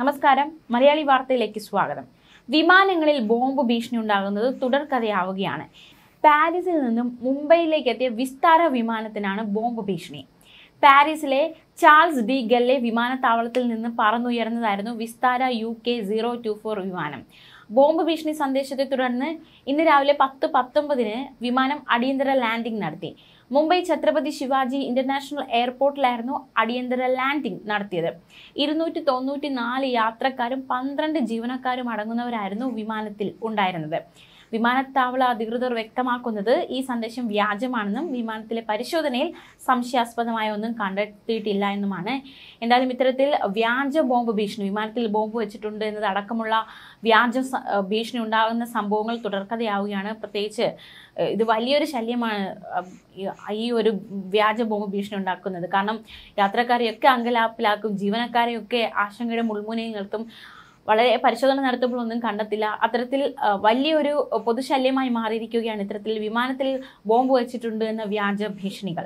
നമസ്കാരം മലയാളി വാർത്തയിലേക്ക് സ്വാഗതം വിമാനങ്ങളിൽ ബോംബ് ഭീഷണി ഉണ്ടാകുന്നത് തുടർക്കഥയാവുകയാണ് പാരീസിൽ നിന്നും മുംബൈയിലേക്ക് എത്തിയ വിസ്താര വിമാനത്തിനാണ് ബോംബ് ഭീഷണി പാരീസിലെ ചാൾസ് ഡി ഗല്ലെ വിമാനത്താവളത്തിൽ നിന്ന് പറന്നുയർന്നതായിരുന്നു Vistara U K zero two four വിമാനം ബോംബ് ഭീഷണി സന്ദേശത്തെ തുടർന്ന് ഇന്ന് രാവിലെ പത്ത് പത്തൊമ്പതിന് വിമാനം അടിയന്തര ലാൻഡിംഗ് നടത്തി മുംബൈ ഛത്രപതി ശിവാജി ഇന്റർനാഷണൽ എയർപോർട്ടിലായിരുന്നു അടിയന്തര ലാൻഡിംഗ് നടത്തിയത് ഇരുന്നൂറ്റി തൊണ്ണൂറ്റി നാല് യാത്രക്കാരും പന്ത്രണ്ട് ജീവനക്കാരും അടങ്ങുന്നവരായിരുന്നു വിമാനത്തിൽ ഉണ്ടായിരുന്നത് വിമാനത്താവള അധികൃതർ വ്യക്തമാക്കുന്നത് ഈ സന്ദേശം വ്യാജമാണെന്നും വിമാനത്തിലെ പരിശോധനയിൽ സംശയാസ്പദമായ ഒന്നും കണ്ടെത്തിയിട്ടില്ല എന്നുമാണ് എന്തായാലും ഇത്തരത്തിൽ വ്യാജ ബോംബ് ഭീഷണി വിമാനത്തിൽ ബോംബ് വെച്ചിട്ടുണ്ട് എന്നത് അടക്കമുള്ള വ്യാജ സ- ഏഹ് ഭീഷണി ഉണ്ടാകുന്ന സംഭവങ്ങൾ തുടർക്കഥയാവുകയാണ് പ്രത്യേകിച്ച് ഏഹ് ഇത് വലിയൊരു ശല്യമാണ് അഹ് ഈ- ഈ ഒരു വ്യാജ ബോംബ് ഭീഷണി ഉണ്ടാക്കുന്നത് കാരണം യാത്രക്കാരെയൊക്കെ അങ്കലാപ്പിലാക്കും ജീവനക്കാരെയൊക്കെ ആശങ്കയുടെ മുൾമുനയിൽ നിർത്തും വളരെ പരിശോധന നടത്തുമ്പോൾ ഒന്നും കണ്ടെത്തില്ല അത്തരത്തിൽ ആ, വലിയൊരു പൊതുശല്യമായി മാറിയിരിക്കുകയാണ് ഇത്തരത്തിൽ വിമാനത്തിൽ ബോംബ് വെച്ചിട്ടുണ്ട് എന്ന വ്യാജ ഭീഷണികൾ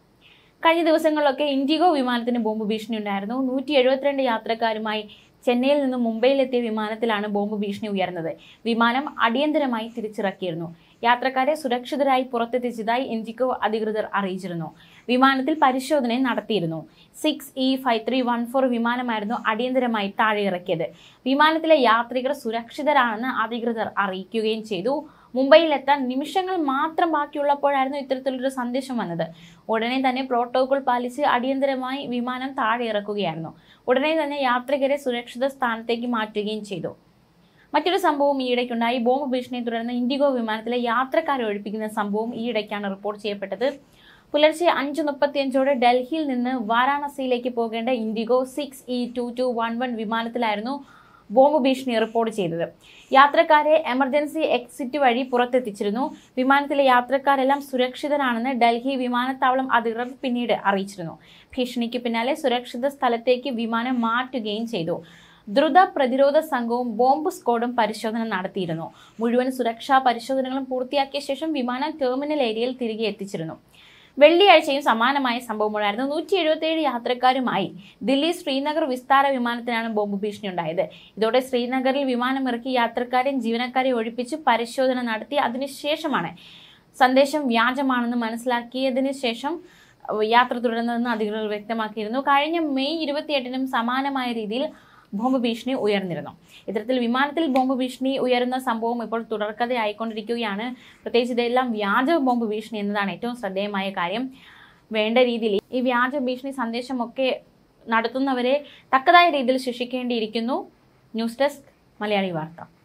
കഴിഞ്ഞ ദിവസങ്ങളിലൊക്കെ ഇൻഡിഗോ വിമാനത്തിന് ബോംബ് ഭീഷണി ഉണ്ടായിരുന്നു നൂറ്റി എഴുപത്തിരണ്ട് യാത്രക്കാരുമായി ചെന്നൈയിൽ നിന്ന് മുംബൈയിലെത്തിയ വിമാനത്തിലാണ് ബോംബ് ഭീഷണി ഉയർന്നത് വിമാനം അടിയന്തരമായി തിരിച്ചിറക്കിയിരുന്നു യാത്രക്കാരെ സുരക്ഷിതരായി പുറത്തെത്തിച്ചതായി ഇൻഡിഗോ അധികൃതർ അറിയിച്ചിരുന്നു വിമാനത്തിൽ പരിശോധന നടത്തിയിരുന്നു six E five three one four വിമാനമായിരുന്നു അടിയന്തരമായി താഴെ ഇറക്കിയത് വിമാനത്തിലെ യാത്രികർ സുരക്ഷിതരാണെന്ന് അധികൃതർ അറിയിക്കുകയും ചെയ്തു മുംബൈയിലെത്താൻ നിമിഷങ്ങൾ മാത്രം ബാക്കിയുള്ളപ്പോഴായിരുന്നു ഇത്തരത്തിലൊരു സന്ദേശം വന്നത് ഉടനെ തന്നെ പ്രോട്ടോകോൾ പാലിച്ച് അടിയന്തരമായി വിമാനം താഴെ ഇറക്കുകയായിരുന്നു ഉടനെ തന്നെ യാത്രികരെ സുരക്ഷിത സ്ഥാനത്തേക്ക് മാറ്റുകയും ചെയ്തു മറ്റൊരു സംഭവം ഈയിടയ്ക്കുണ്ടായി ബോംബ് ഭീഷണിയെ തുടർന്ന് ഇൻഡിഗോ വിമാനത്തിലെ യാത്രക്കാരെ ഒഴിപ്പിക്കുന്ന സംഭവം ഈയിടയ്ക്കാണ് റിപ്പോർട്ട് ചെയ്യപ്പെട്ടത് പുലർച്ചെ അഞ്ച് മുപ്പത്തിയഞ്ചോടെ ഡൽഹിയിൽ നിന്ന് വാരാണസിയിലേക്ക് പോകേണ്ട IndiGo six E two two one one വിമാനത്തിലായിരുന്നു ബോംബ് ഭീഷണി റിപ്പോർട്ട് ചെയ്തത് യാത്രക്കാരെ എമർജൻസി എക്സിറ്റ് വഴി പുറത്തെത്തിച്ചിരുന്നു വിമാനത്തിലെ യാത്രക്കാരെല്ലാം സുരക്ഷിതരാണെന്ന് ഡൽഹി വിമാനത്താവളം അധികൃതർ പിന്നീട് അറിയിച്ചിരുന്നു ഭീഷണിക്ക് പിന്നാലെ സുരക്ഷിത സ്ഥലത്തേക്ക് വിമാനം മാറ്റുകയും ചെയ്തു ദ്രുത പ്രതിരോധ സംഘവും ബോംബ് സ്ക്വാഡും പരിശോധന നടത്തിയിരുന്നു മുഴുവൻ സുരക്ഷാ പരിശോധനകളും പൂർത്തിയാക്കിയ ശേഷം വിമാനം ടെർമിനൽ ഏരിയയിൽ തിരികെ എത്തിച്ചിരുന്നു വെള്ളിയാഴ്ചയും സമാനമായ സംഭവമുണ്ടായിരുന്നു നൂറ്റി എഴുപത്തിയേഴ് യാത്രക്കാരുമായി ദില്ലി ശ്രീനഗർ വിസ്താര വിമാനത്തിനാണ് ബോംബ് ഭീഷണി ഉണ്ടായത് ഇതോടെ ശ്രീനഗറിൽ വിമാനം ഇറക്കി യാത്രക്കാരെയും ജീവനക്കാരെയും ഒഴിപ്പിച്ച് പരിശോധന നടത്തി അതിനുശേഷമാണ് സന്ദേശം വ്യാജമാണെന്ന് മനസ്സിലാക്കിയതിന് ശേഷം അഹ് യാത്ര തുടരുന്നതെന്ന് അധികൃതർ വ്യക്തമാക്കിയിരുന്നു കഴിഞ്ഞ മെയ് ഇരുപത്തിയെട്ടിനും സമാനമായ രീതിയിൽ ബോംബ് ഭീഷണി ഉയർന്നിരുന്നു ഇത്തരത്തിൽ വിമാനത്തിൽ ബോംബ് ഭീഷണി ഉയരുന്ന സംഭവം ഇപ്പോൾ തുടർക്കഥയായിക്കൊണ്ടിരിക്കുകയാണ് പ്രത്യേകിച്ച് ഇതെല്ലാം വ്യാജ ബോംബ് ഭീഷണി എന്നതാണ് ഏറ്റവും ശ്രദ്ധേയമായ കാര്യം വേണ്ട രീതിയിൽ ഈ വ്യാജ ഭീഷണി സന്ദേശമൊക്കെ നടത്തുന്നവരെ തക്കതായ രീതിയിൽ ശിക്ഷിക്കേണ്ടിയിരിക്കുന്നു ന്യൂസ് ഡെസ്ക് മലയാളി വാർത്ത